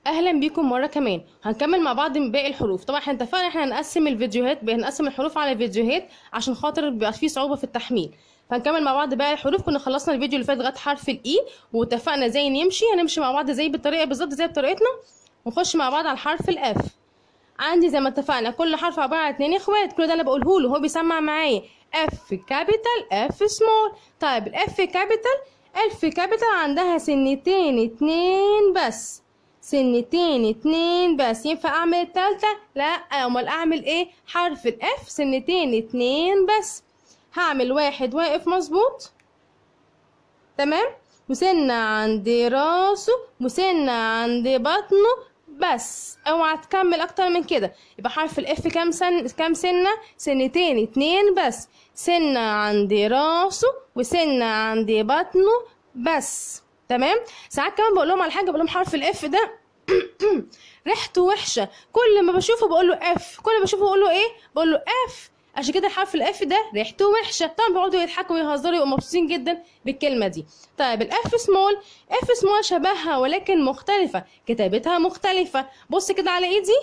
اهلا بيكم مره كمان هنكمل مع بعض من باقي الحروف طبعا احنا اتفقنا احنا هنقسم الفيديوهات هنقسم الحروف على فيديوهات عشان خاطر بيبقى فيه صعوبه في التحميل فهنكمل مع بعض باقي الحروف كنا خلصنا الفيديو اللي فات لغايه حرف الاي واتفقنا ازاي نمشي هنمشي مع بعض زي بالطريقه بالظبط زي بطريقتنا ونخش مع بعض على الحرف الاف عندي زي ما اتفقنا كل حرف عباره عن اتنين اخوات كل ده انا بقوله له هو بيسمع معايا اف كابيتال اف سمول طيب الاف كابيتال اف كابيتال عندها سنتين اتنين بس سنتين اتنين بس ينفع اعمل التالتة لا امال اعمل ايه حرف الاف سنتين اتنين بس هعمل واحد واقف مظبوط تمام وسنة عند راسه وسنة عند بطنه بس اوعى تكمل اكتر من كده يبقى حرف الاف كام سن كام سنة سنتين اتنين بس سنة عند راسه وسنة عند بطنه بس تمام ساعات كمان بقول لهم على حاجه بقول لهم حرف الاف ده ريحته وحشه كل ما بشوفه بقول له اف كل ما بشوفه بقول له ايه بقول له اف عشان كده حرف الاف ده ريحته وحشه طبعا بيقعدوا يضحكوا ويهزروا يبقوا مبسوطين جدا بالكلمه دي طيب الاف سمول اف سمول شبهها ولكن مختلفه كتابتها مختلفه بص كده على ايدي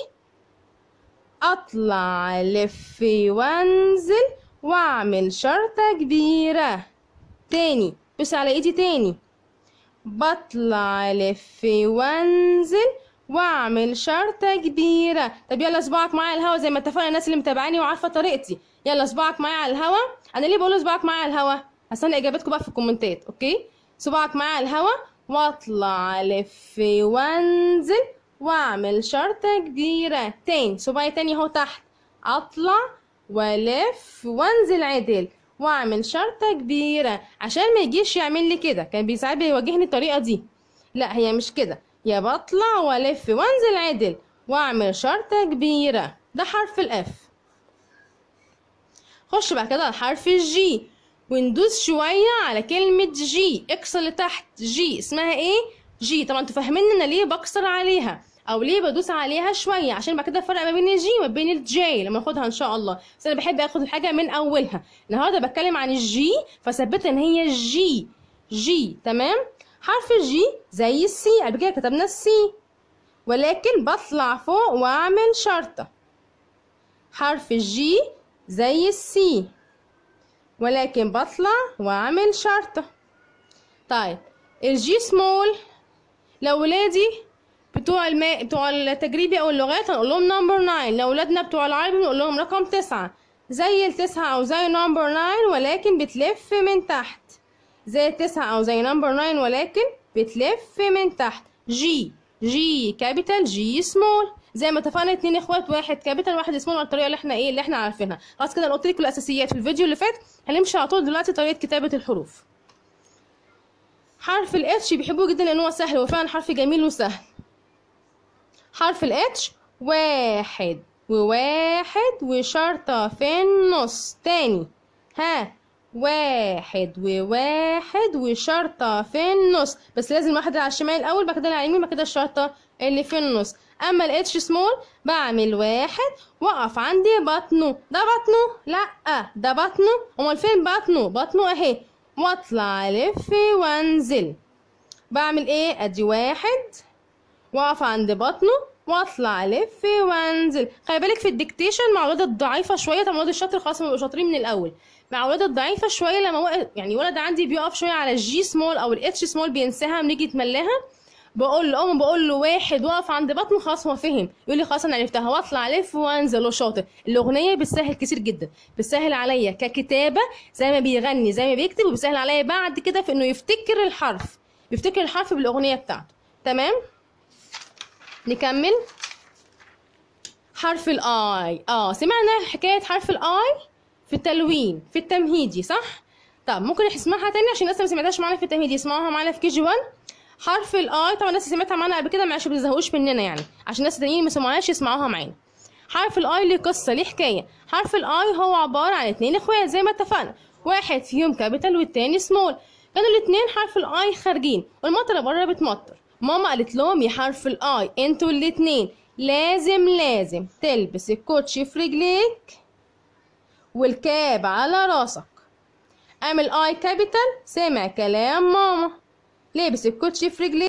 اطلع الف وانزل واعمل شرطه كبيره تاني بص على ايدي تاني بطلع الف وانزل واعمل شرطة كبيرة طب يلا صباعك معايا على الهوا زي ما اتفقنا الناس اللي متابعاني وعارفة طريقتي يلا صباعك معايا على الهوا انا ليه بقول صباعك معايا على الهوا هستنى اجابتكم بقى في الكومنتات اوكي صباعك معايا على الهوا واطلع الف وانزل واعمل شرطة كبيرة تاني صباعي تاني اهو تحت اطلع والف وانزل عدل واعمل شرطة كبيرة عشان ما يجيش يعمل لي كده كان ساعات بيواجهني الطريقة دي لا هي مش كده يا بطلع والف وانزل عدل واعمل شرطة كبيرة ده حرف الاف خش بعد كده على حرف الجي وندوس شوية على كلمة جي اكسر لتحت جي اسمها ايه جي طبعا انتوا فاهمين انا ليه بكسر عليها او ليه بدوس عليها شويه عشان بعد كده افرق ما بين الجي وما بين الجي لما ناخدها ان شاء الله بس انا بحب اخد الحاجه من اولها النهارده بتكلم عن الجي فثبت ان هي جي جي تمام حرف الجي زي السي قبل كده كتبنا السي ولكن بطلع فوق واعمل شرطه حرف الجي زي السي ولكن بطلع واعمل شرطه طيب الجي سمول لو ولادي بتوع الماء بتوع التجريبي او اللغات هنقول لهم نمبر 9 لو ولادنا بتوع العربي بنقول لهم رقم تسعة زي التسعة او زي نمبر 9 ولكن بتلف من تحت زي التسعة او زي نمبر 9 ولكن بتلف من تحت جي جي كابيتال جي سمول زي ما اتفقنا اتنين اخوات واحد كابيتال واحد سمول على الطريقه اللي احنا ايه اللي احنا عارفينها خلاص كده انا قلت لكم الاساسيات في الفيديو اللي فات هنمشي على طول دلوقتي طريقه كتابه الحروف حرف الاتش بيحبوه جدا لان هو سهل وفعلا حرف جميل وسهل حرف الاتش واحد وواحد وشرطة في النص تاني ها واحد وواحد وشرطة في النص بس لازم واحدة على الشمال الأول بعد كده على اليمين بعد كده الشرطة اللي في النص أما الاتش سمول بعمل واحد وأقف عندي بطنه ده بطنه لأ ده بطنه أمال فين بطنه بطنه أهي وأطلع ألف وأنزل بعمل إيه أدي واحد واقف عند بطنه واطلع الف وانزل خلي بالك في الديكتيشن مع ولاد الضعيفه شويه طبعا ولاد الشاطر خلاص بيبقوا شاطرين من الاول مع ولاد الضعيفه شويه لما وقف يعني ولد عندي بيقف شويه على الجي سمول او الاتش سمول بينساها بنيجي يتملاها بقول له ام بقول له واحد واقف عند بطنه خلاص هو فهم يقول لي خلاص انا عرفتها واطلع الف وانزل وشاطر الاغنيه بتسهل كتير جدا بتسهل عليا ككتابه زي ما بيغني زي ما بيكتب وبتسهل عليا بعد كده في انه يفتكر الحرف يفتكر الحرف بالاغنيه بتاعته تمام نكمل حرف الاي اه سمعنا حكايه حرف الاي في التلوين في التمهيدي صح طب ممكن نسمعها تاني عشان الناس ما سمعتهاش معانا في التمهيدي يسمعوها معانا في كي جي 1 حرف الاي طبعا الناس سمعتها معانا قبل كده معلش ما تزهقوش مننا يعني عشان الناس التانيين ما سمعوهاش يسمعوها معانا حرف الاي ليه قصه ليه حكايه حرف الاي هو عباره عن اتنين اخوات زي ما اتفقنا واحد فيهم كابيتال والتاني سمول كانوا الاتنين حرف الاي خارجين والمطره بره بتمطر ماما قالت لهم يا حرف الاي انتوا الاتنين لازم لازم تلبس الكوتشي في رجليك والكاب على راسك قام الاي كابيتال سمع كلام ماما لابس الكوتشي في رجليه